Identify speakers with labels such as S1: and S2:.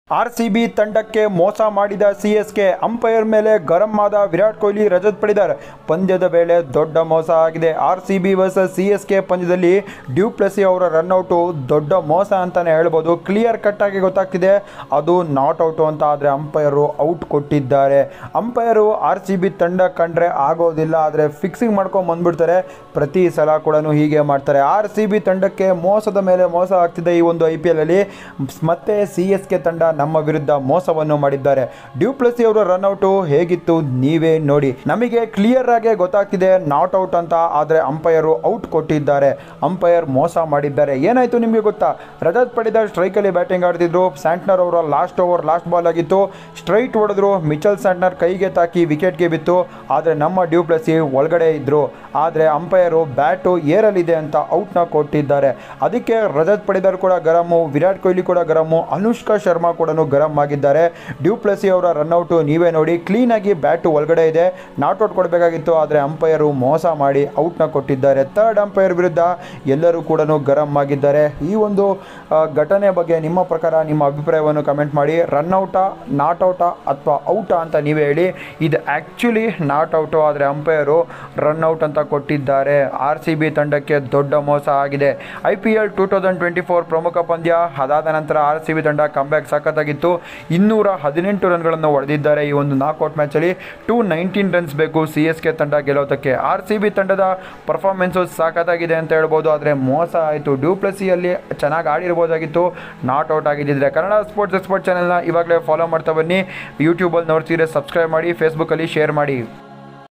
S1: R C B ತಂಡಕ್ಕೆ ಮೋಸ ಮಾಡಿದ ಸಿ ಎಸ್ ಕೆ ಅಂಪೈರ್ ಮೇಲೆ ಗರಂ ಆದ ವಿರಾಟ್ ಕೊಹ್ಲಿ ರಜತ್ ಪಡಿದಾರ್ ಪಂದ್ಯದ ವೇಳೆ ದೊಡ್ಡ ಮೋಸ ಆಗಿದೆ R C B versus C S K ಪಂದ್ಯದಲ್ಲಿ ಡ್ಯೂಪ್ಲೆಸಿ ಅವರ ರನ್ಔಟು ದೊಡ್ಡ ಮೋಸ ಅಂತಾನೆ ಹೇಳ್ಬೋದು ಕ್ಲಿಯರ್ ಕಟ್ ಆಗಿ ಗೊತ್ತಾಗ್ತಿದೆ ಅದು ನಾಟ್ ಔಟು ಅಂತ ಆದರೆ ಅಂಪೈರು ಔಟ್ ಕೊಟ್ಟಿದ್ದಾರೆ ಅಂಪೈರು ಆರ್ ಸಿ ಬಿ ತಂಡ ಕಂಡ್ರೆ ಆಗೋದಿಲ್ಲ ಆದರೆ ಫಿಕ್ಸಿಂಗ್ ಮಾಡ್ಕೊಂಡು ಬಂದ್ಬಿಡ್ತಾರೆ ಪ್ರತಿ ಸಲ ಕೂಡ ಹೀಗೆ ಮಾಡ್ತಾರೆ ಆರ್ ಸಿ ಬಿ ತಂಡಕ್ಕೆ ಮೋಸದ ಮೇಲೆ ಮೋಸ ಆಗ್ತಿದೆ ಈ ಒಂದು ಐ ಪಿ ಎಲ್ ಅಲ್ಲಿ ಮತ್ತೆ ಸಿ ಎಸ್ ಕೆ ತಂಡ ನಮ್ಮ ವಿರುದ್ಧ ಮೋಸವನ್ನು ಮಾಡಿದ್ದಾರೆ ಡ್ಯೂಪ್ಲಸಿ ಅವರ ರನ್ಔಟು ಹೇಗಿತ್ತು ನೀವೇ ನೋಡಿ ನಮಗೆ ಕ್ಲಿಯರ್ ಆಗಿ ಗೊತ್ತಾಗ್ತಿದೆ ನಾಟ್ ಔಟ್ ಅಂತ ಆದರೆ ಅಂಪೈರು ಔಟ್ ಕೊಟ್ಟಿದ್ದಾರೆ ಅಂಪೈರ್ ಮೋಸ ಮಾಡಿದ್ದಾರೆ ಏನಾಯ್ತು ನಿಮಗೆ ಗೊತ್ತಾ ರಜತ್ ಪಡಿದಾರ್ ಸ್ಟ್ರೈಕಲ್ಲಿ ಬ್ಯಾಟಿಂಗ್ ಆಡ್ತಿದ್ರು ಸ್ಯಾಂಟ್ನರ್ ಅವರ ಲಾಸ್ಟ್ ಓವರ್ ಲಾಸ್ಟ್ ಬಾಲ್ ಆಗಿತ್ತು ಸ್ಟ್ರೈಟ್ ಹೊಡೆದ್ರು ಮಿಚಲ್ ಸ್ಯಾಂಟ್ನರ್ ಕೈಗೆ ತಾಕಿ ವಿಕೆಟ್ಗೆ ಬಿತ್ತು ಆದರೆ ನಮ್ಮ ಡ್ಯೂಪ್ಲಸಿ ಒಳಗಡೆ ಇದ್ರು ಆದರೆ ಅಂಪೈರು ಬ್ಯಾಟು ಏರಲಿದೆ ಅಂತ ಔಟ್ನ ಕೊಟ್ಟಿದ್ದಾರೆ ಅದಕ್ಕೆ ರಜತ್ ಪಡಿದಾರ್ ಕೂಡ ಗರಮು ವಿರಾಟ್ ಕೊಹ್ಲಿ ಕೂಡ ಗರಮು ಅನುಷ್ಕಾ ಶರ್ಮಾ ಕೂಡ ಗರಂ ಆಗಿದ್ದಾರೆ ಡ್ಯೂಪ್ಲಸಿ ಅವರ ರನ್ಔಟು ನೀವೇ ನೋಡಿ ಕ್ಲೀನಾಗಿ ಬ್ಯಾಟು ಒಳಗಡೆ ಇದೆ ನಾಟ್ ಔಟ್ ಕೊಡಬೇಕಾಗಿತ್ತು ಆದರೆ ಅಂಪೈರು ಮೋಸ ಮಾಡಿ ಔಟ್ನ ಕೊಟ್ಟಿದ್ದಾರೆ ಥರ್ಡ್ ಅಂಪೈರ್ ವಿರುದ್ಧ ಎಲ್ಲರೂ ಕೂಡ ಗರಂ ಆಗಿದ್ದಾರೆ ಈ ಒಂದು ಆ, ಘಟನೆ ಬಗ್ಗೆ ನಿಮ್ಮ ಪ್ರಕಾರ ನಿಮ್ಮ ಅಭಿಪ್ರಾಯವನ್ನು ಕಮೆಂಟ್ ಮಾಡಿ ರನ್ಔಟಾ ನಾಟ್ ಔಟಾ ಅಥವಾ ಔಟಾ ಅಂತ ನೀವೇ ಹೇಳಿ ಇದು ಆ್ಯಕ್ಚುಲಿ ನಾಟ್ ಔಟು ಆದರೆ ಅಂಪೈರು ರನ್ಔಟ್ ಅಂತ ಕೊಟ್ಟಿದ್ದಾರೆ ಆರ್ ಸಿ ಬಿ ತಂಡಕ್ಕೆ ದೊಡ್ಡ ಮೋಸ ಆಗಿದೆ I P L two thousand twenty four ಪ್ರಮುಖ ಪಂದ್ಯ ಅದಾದ ನಂತರ ಆರ್ ಸಿ ಬಿ ತಂಡ ಕಂಬ್ಯಾಕ್ ಸಖತ್ತಾಗಿತ್ತು ಇನ್ನೂರ ಹದಿನೆಂಟು ರನ್ಗಳನ್ನು ಹೊಡೆದಿದ್ದಾರೆ ಈ ಒಂದು ನಾಕ್ಔಟ್ ಮ್ಯಾಚಲ್ಲಿ ಟೂ ನೈನ್ಟೀನ್ ರನ್ಸ್ ಬೇಕು ಸಿ ಎಸ್ ಕೆ ತಂಡ ಗೆಲ್ಲೋದಕ್ಕೆ ಆರ್ ಸಿ ಬಿ ತಂಡದ ಪರ್ಫಾರ್ಮೆನ್ಸು ಸಾಕತ್ತಾಗಿದೆ ಅಂತ ಹೇಳ್ಬೋದು ಆದರೆ ಮೋಸ ಆಯಿತು ಡ್ಯೂಪ್ಲಸಿಯಲ್ಲಿ ಚೆನ್ನಾಗಿ ಆಡಿರ್ಬೋದಾಗಿತ್ತು not out ಆಗಿದ್ದಿದ್ರೆ Kannada sports expert ಚಾನೆಲ್ನ ಇವಾಗಲೇ ಫಾಲೋ ಮಾಡ್ತಾ ಬನ್ನಿ ಯೂಟ್ಯೂಬಲ್ಲಿ ನೋಡ್ತಿದ್ರೆ ಸಬ್ಸ್ಕ್ರೈಬ್ ಮಾಡಿ ಫೇಸ್ಬುಕ್ಕಲ್ಲಿ ಶೇರ್ ಮಾಡಿ